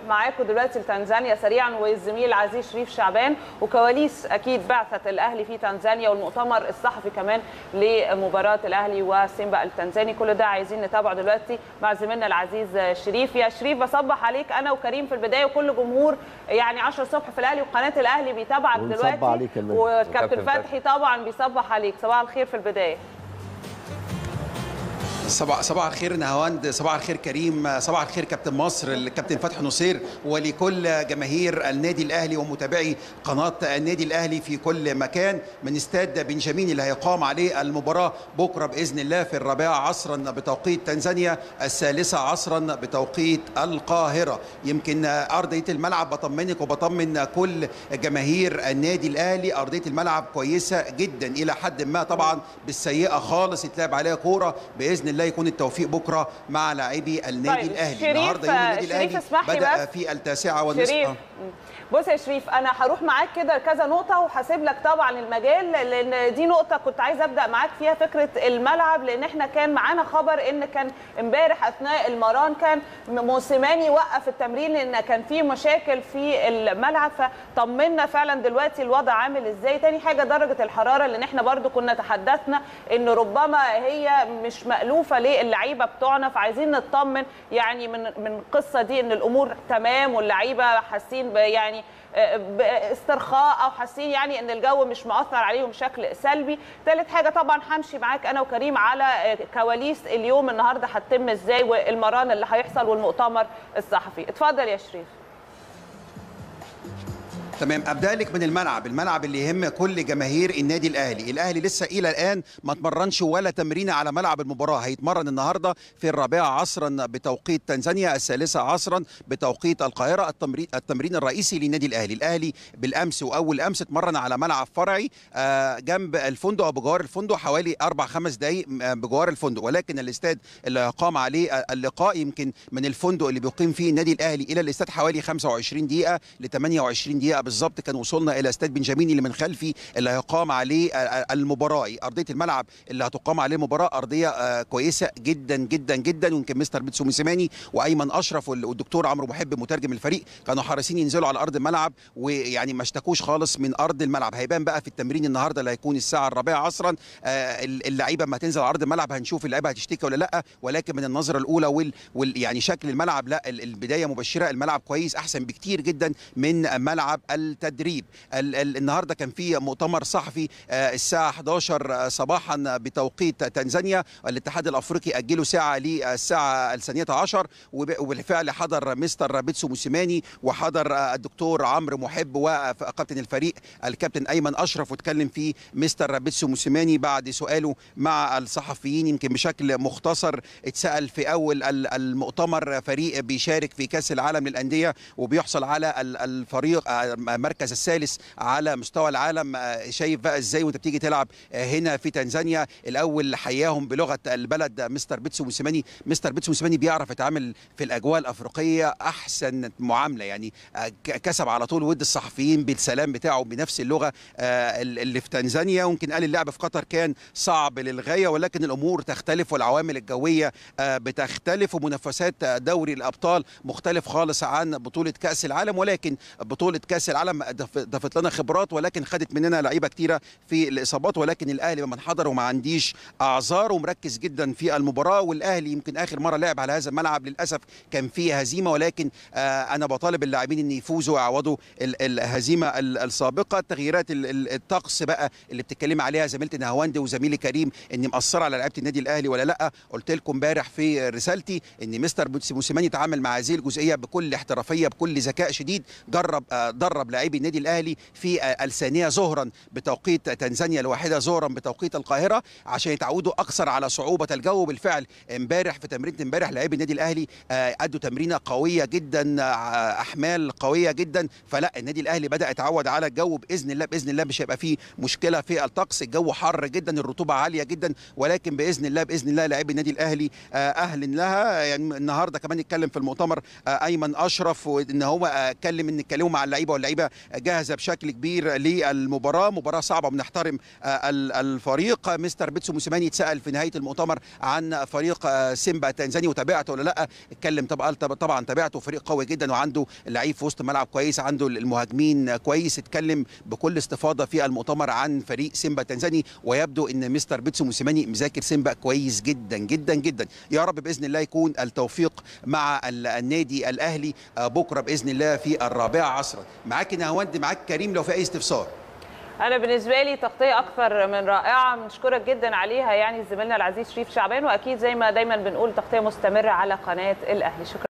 معاكم دلوقتي لتنزانيا سريعا والزميل العزيز شريف شعبان وكواليس اكيد بعثه الاهلي في تنزانيا والمؤتمر الصحفي كمان لمباراه الاهلي وسيمبا التنزاني كل ده عايزين نتابعه دلوقتي مع زميلنا العزيز شريف يا شريف بصبح عليك انا وكريم في البدايه وكل جمهور يعني 10 الصبح في الاهلي وقناه الاهلي بيتابعك ونصبح دلوقتي عليك كمان. وكابتن وكابتن فتحي طبعا بيصبح عليك صباح الخير في البدايه صباح صباح الخير نهاوند صباح الخير كريم صباح الخير كابتن مصر الكابتن فتحي نصير ولكل جماهير النادي الاهلي ومتابعي قناه النادي الاهلي في كل مكان من استاد بنجامين اللي هيقام عليه المباراه بكره باذن الله في الرابعه عصرا بتوقيت تنزانيا الثالثه عصرا بتوقيت القاهره يمكن ارضيه الملعب بطمنك وبطمن كل جماهير النادي الاهلي ارضيه الملعب كويسه جدا الى حد ما طبعا بالسيئه خالص يتلعب عليها كوره باذن الله يكون التوفيق بكره مع لاعبي النادي طيب، الاهلي شريف- النهارده يوم النادي شريف الاهلي اسمح لي بدا بس. في التاسعه والنصف شريف آه. بص يا شريف انا هروح معاك كده كذا نقطه وهسيب لك طبعا المجال لان دي نقطه كنت عايزه ابدا معاك فيها فكره الملعب لان احنا كان معانا خبر ان كان امبارح اثناء المران كان موسيماني وقف التمرين لان كان في مشاكل في الملعب فطمنا فعلا دلوقتي الوضع عامل ازاي تاني حاجه درجه الحراره لان احنا برضو كنا تحدثنا ان ربما هي مش مألوفه للعيبه بتوعنا فعايزين نطمن يعني من من القصه دي ان الامور تمام واللعيبه حاسين ب- يعني آه، باسترخاء او حاسين يعني ان الجو مش مؤثر عليهم بشكل سلبي ثالث حاجه طبعا همشي معاك انا وكريم على آه، كواليس اليوم النهارده هتتم ازاي والمران اللي هيحصل والمؤتمر الصحفي اتفضل يا شريف تمام ابدا لك من الملعب الملعب اللي يهم كل جماهير النادي الاهلي الاهلي لسه الى الان ما اتمرنش ولا تمرينه على ملعب المباراه هيتمرن النهارده في الرابعه عصرا بتوقيت تنزانيا الثالثه عصرا بتوقيت القاهره التمرين التمرين الرئيسي للنادي الاهلي الاهلي بالامس واول امس اتمرن على ملعب فرعي آه، جنب الفندق او بجوار الفندق حوالي اربع خمس دقائق آه، بجوار الفندق ولكن الاستاد اللي هيقام عليه آه، اللقاء يمكن من الفندق اللي بيقيم فيه النادي الاهلي الى الاستاد حوالي 25 دقيقه ل 28 دقيقه بالظبط كان وصلنا الى استاد بنجامين اللي من خلفي اللي هيقام عليه آه، آه، المباراه ارضيه الملعب اللي هتقام عليه المباراه ارضيه آه، كويسه جدا جدا جدا ويمكن مستر بيتسو موسيماني وايمن اشرف وال- والدكتور عمرو محب مترجم الفريق كانوا حريصين ينزلوا على ارض الملعب ويعني ما اشتكوش خالص من ارض الملعب هيبان بقى في التمرين النهارده اللي هيكون الساعه الرابعه عصرا آه، اللعيبه ما تنزل على ارض الملعب هنشوف اللعيبه هتشتكي ولا لا ولكن من النظره الاولى وال, وال يعني شكل الملعب لا ال- البدايه مبشره الملعب كويس احسن بكتير جدا من ملعب التدريب ال ال النهارده كان في مؤتمر صحفي آه، الساعه 11 صباحا بتوقيت تنزانيا الاتحاد الافريقي اجله ساعه للساعه الثانيه عشر وب- وبالفعل حضر مستر بيتسو موسيماني وحضر آه، الدكتور عمرو محب وكابتن الفريق الكابتن ايمن اشرف واتكلم فيه مستر بيتسو موسيماني بعد سؤاله مع الصحفيين يمكن بشكل مختصر اتسال في اول ال- المؤتمر فريق بيشارك في كاس العالم للانديه وبيحصل على ال- الفريق آه، المركز الثالث على مستوى العالم آه، شايف بقى ازاي وانت بتيجي تلعب آه، هنا في تنزانيا الاول حياهم بلغه البلد مستر بيتسو موسيماني مستر بيتسو موسيماني بيعرف يتعامل في الاجواء الافريقيه احسن معامله يعني آه، ك- كسب على طول ود الصحفيين بالسلام بتاعه بنفس اللغه آه، اللي في تنزانيا ويمكن قال اللعب في قطر كان صعب للغايه ولكن الامور تختلف والعوامل الجويه آه، بتختلف ومنافسات آه، دوري الابطال مختلف خالص عن بطوله كاس العالم ولكن بطوله كاس العالم ضف- ضافت لنا خبرات ولكن خدت مننا لعيبه كتيره في الاصابات ولكن الاهلي من حضر وما عنديش اعذار ومركز جدا في المباراه والاهلي يمكن اخر مره لعب على هذا الملعب للاسف كان فيه هزيمه ولكن آه، انا بطالب اللاعبين ان يفوزوا ويعوضوا ال- الهزيمه ال- السابقه تغييرات ال- ال- الطقس بقى اللي بتتكلم عليها زميلتي نهاوند وزميلي كريم ان مأثره على لعيبه النادي الاهلي ولا لا قلت لكم امبارح في رسالتي ان مستر بوتسي موسيماني تعامل مع هذه الجزئيه بكل احترافيه بكل ذكاء شديد جرب آه، درب لاعبي النادي الاهلي في آه، الثانيه ظهرا بتوقيت تنزانيا الواحده ظهرا بتوقيت القاهره عشان يتعودوا اكثر على صعوبه الجو بالفعل امبارح في تمرينه امبارح لاعبي النادي الاهلي آه، ادوا تمرينه قويه جدا آه، احمال قويه جدا فلا النادي الاهلي بدا يتعود على الجو باذن الله باذن الله مش هيبقى فيه مشكله في الطقس الجو حر جدا الرطوبه عاليه جدا ولكن باذن الله باذن الله لاعبي النادي الاهلي آه، اهل لها يعني النهارده كمان اتكلم في المؤتمر آه، ايمن اشرف وان هو آه، اتكلم ان اتكلموا مع اللعيبه واللعيبه اللعيبه جاهزه بشكل كبير للمباراه مباراه صعبه بنحترم الفريق مستر بيتسو موسيماني اتسال في نهايه المؤتمر عن فريق سيمبا تنزاني وتابعته ولا لا اتكلم طبعا طبعا تابعته فريق قوي جدا وعنده لعيب في وسط الملعب كويس عنده المهاجمين كويس اتكلم بكل استفاضه في المؤتمر عن فريق سيمبا تنزاني ويبدو ان مستر بيتسو موسيماني مذاكر سيمبا كويس جدا جدا جدا يا رب باذن الله يكون التوفيق مع النادي الاهلي بكره باذن الله في الرابعه عصرا معاك نهاوند معاك كريم لو في اي استفسار انا بالنسبه لي تغطيه اكثر من رائعه بنشكرك جدا عليها يعني زميلنا العزيز شريف شعبان واكيد زي ما دايما بنقول تغطيه مستمره على قناه الاهلي شكرا